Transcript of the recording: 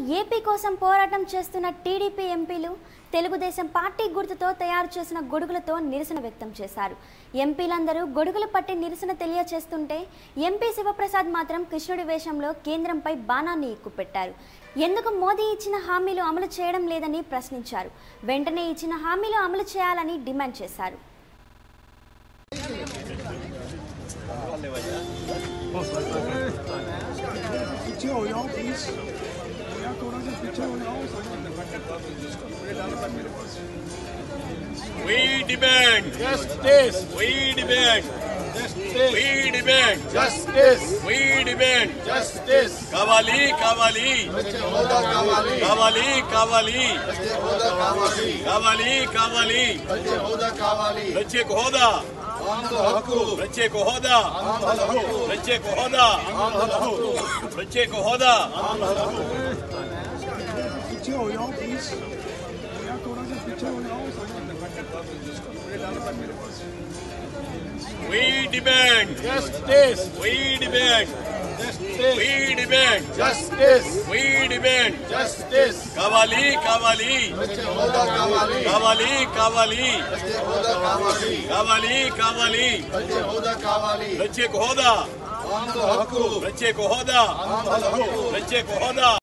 AP కోసం పోరాటం చేస్తున్న టీడీపీ ఎంపీలు తెలుగుదేశం పార్టీ గుర్తుతో తయారు చేసిన గొడుగులతో నిరసన వ్యక్తం చేశారు ఎంపీలందరూ గొడుగులు పట్టి నిరసన తెలియచేస్తుంటే ఎంపీ శివప్రసాద్ మాత్రం కృష్ణుడి వేషంలో కేంద్రంపై బాణాన్ని ఎక్కుపెట్టారు ఎందుకు మోదీ ఇచ్చిన హామీలు అమలు చేయడం లేదని ప్రశ్నించారు వెంటనే ఇచ్చిన హామీలు అమలు చేయాలని డిమాండ్ చేశారు पीछे हो जाओ प्लीज भैया थोड़ा सा पीछे हो जाओ We demand Justice! We demand Justice! We demand Justice! We demand Justice! కావాలి కావాలి హోదా కావాలి కావాలి కావాలి హోదా కావాలి కావాలి కావాలి హోదా కావాలి ప్రత్యేక హోదా ఆంధ్ర హక్కు ప్రత్యేక హోదా ఆంధ్ర హక్కు ప్రత్యేక హోదా ఆంధ్ర హక్కు ప్రత్యేక హోదా पीछे हो जाओ प्लीज भैया थोड़ा सा पीछे हो जाओ We demand Justice! We demand Justice! We demand Justice! We demand Justice! కావాలి కావాలి హోదా కావాలి కావాలి కావాలి హోదా కావాలి కావాలి కావాలి హోదా కావాలి ప్రత్యేక హోదా ఆంధ్ర హక్కు ప్రత్యేక హోదా ఆంధ్ర హక్కు ప్రత్యేక హోదా